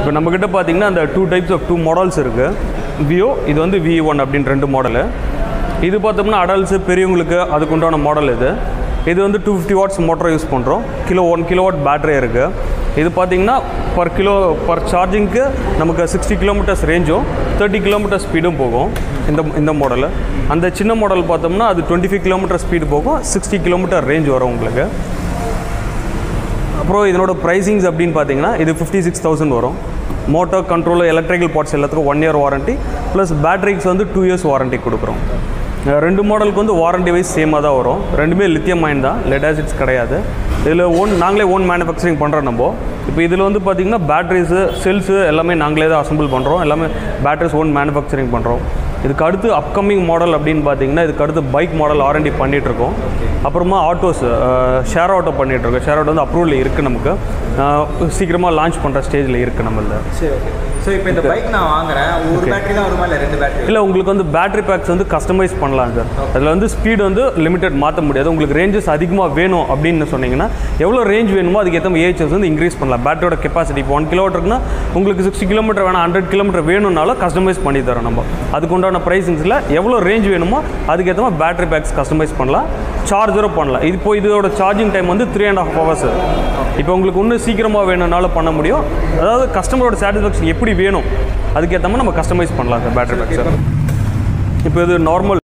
இப்போ நம்மக்கிட்ட பார்த்தீங்கன்னா அந்த two types of two models இருக்குது வியோ இது வந்து வி ஒன் அப்படின்னு ரெண்டு மாடலு இது பார்த்தோம்னா அடல்ட்ஸு பெரியவங்களுக்கு அதுக்கு உண்டான மாடல் இது இது வந்து two fifty watts motor use பண்ணுறோம் kilo one kilo watt battery இருக்குது இது பார்த்தீங்கன்னா பர் கிலோ பர் சார்ஜிங்க்கு நமக்கு சிக்ஸ்டி கிலோமீட்டர்ஸ் ரேஞ்சும் தேர்ட்டி கிலோமீட்டர் ஸ்பீடும் போகும் இந்த இந்த மாடலு அந்த சின்ன மாடல் பார்த்தோம்னா அது டுவெண்ட்டி ஃபைவ் கிலோமீட்டர் ஸ்பீடு போகும் சிக்ஸ்டி கிலோமீட்டர் ரேஞ்ச் வரும் உங்களுக்கு அப்புறம் இதனோட ப்ரைசிங்ஸ் அப்படின்னு பார்த்தீங்கன்னா இது ஃபிஃப்டி சிக்ஸ் தௌசண்ட் வரும் மோட்டர் கண்ட்ரோல் எலக்ட்ரிக்கல் பார்ட்ஸ் எல்லாத்துக்கும் ஒன் இயர் வாரண்ட்டி ப்ளஸ் பேட்டரிக்கு வந்து டூ இயர்ஸ் வாரண்ட்டி கொடுக்குறோம் அஹ் ரெண்டு மாடலுக்கு வந்து வாரண்டி வைஸ் சேமாக தான் வரும் ரெண்டுமே லித்தியம் மைன் தான் லெட் ஆசிட்ஸ் கிடையாது இதில் ஓன் நாங்களே ஓன் மேனுஃபேக்சரிங் பண்ணுறோம் நம்ம இப்போ இதில் வந்து பார்த்திங்கன்னா பேட்டரிஸு செல்ஸு எல்லாமே நாங்களே தான் அசம்பிள் பண்ணுறோம் எல்லாமே பேட்டரிஸ் ஓன் மேனுஃபேக்சரிங் பண்ணுறோம் இதுக்கு அடுத்து அப்கமிங் மாடல் அப்படின்னு பார்த்தீங்கன்னா இதுக்கு அடுத்து பைக் மாடல் ஆர்என்டி பண்ணிகிட்ருக்கோம் அப்புறமா ஆட்டோஸ் ஷேர் ஆட்டோ பண்ணிகிட்ருக்கோம் ஷேர் ஆட்டோ வந்து அப்ரூவல் இருக்குது நமக்கு சீக்கிரமாக லான்ச் பண்ணுற ஸ்டேஜில் இருக்குது நம்மள சரி ஓகே ஸோ இப்போ இந்த பைக் நான் வாங்குறேன் ஒரு பேட்டரி தான் வருமா இல்லை ரெண்டு பேட்டரி இல்லை உங்களுக்கு வந்து பேட்டரி பேக்ஸ் வந்து கஸ்டமைஸ் பண்ணலாம் சார் அதில் வந்து ஸ்பீடு வந்து லிமிட்டட் மாற்ற முடியாது உங்களுக்கு ரேஞ்சஸ் அதிகமாக வேணும் அப்படின்னு சொன்னீங்கன்னா எவ்வளோ ரேஞ்ச் வேணுமோ அதுக்கு ஏற்ற ஏஹெச்எஸ் வந்து இன்க்ரீஸ் பண்ணலாம் பேட்டரியோட கெப்பாசிட்டி இப்போ ஒன் கிலோமீட்டர் இருக்குன்னா உங்களுக்கு சிக்ஸ்டி கிலோமீட்டர் வேணாம் ஹண்ட்ரட் கிலோமீட்டர் வேணும்னாலும் கஸ்டமைஸ் பண்ணி தரோம் நம்ம அதுக்கு உண்டான ப்ரைஸிங்ஸில் எவ்வளோ ரேஞ்ச் வேணுமோ அதுக்கேற்ற மாதிரி பேட்டரி பேக்ஸ் கஸ்டமைஸ் பண்ணலாம் சார்ஜரும் பண்ணலாம் இது இப்போ இதோட சார்ஜிங் டைம் வந்து த்ரீ அண்ட் ஹாஃப் ஹவர்ஸ் இப்போ உங்களுக்கு இன்னும் சீக்கிரமாக வேணும்னாலும் பண்ண முடியும் அதாவது கஸ்டமரோட சாட்டிஸ்ஃபேக்ஷன் எப்படி வேணும் அதுக்கேற்ற மாதிரி நம்ம கஸ்டமைஸ் பண்ணலாம் சார் பேட்டரி பேக்ஸை இப்போ இது நார்மல்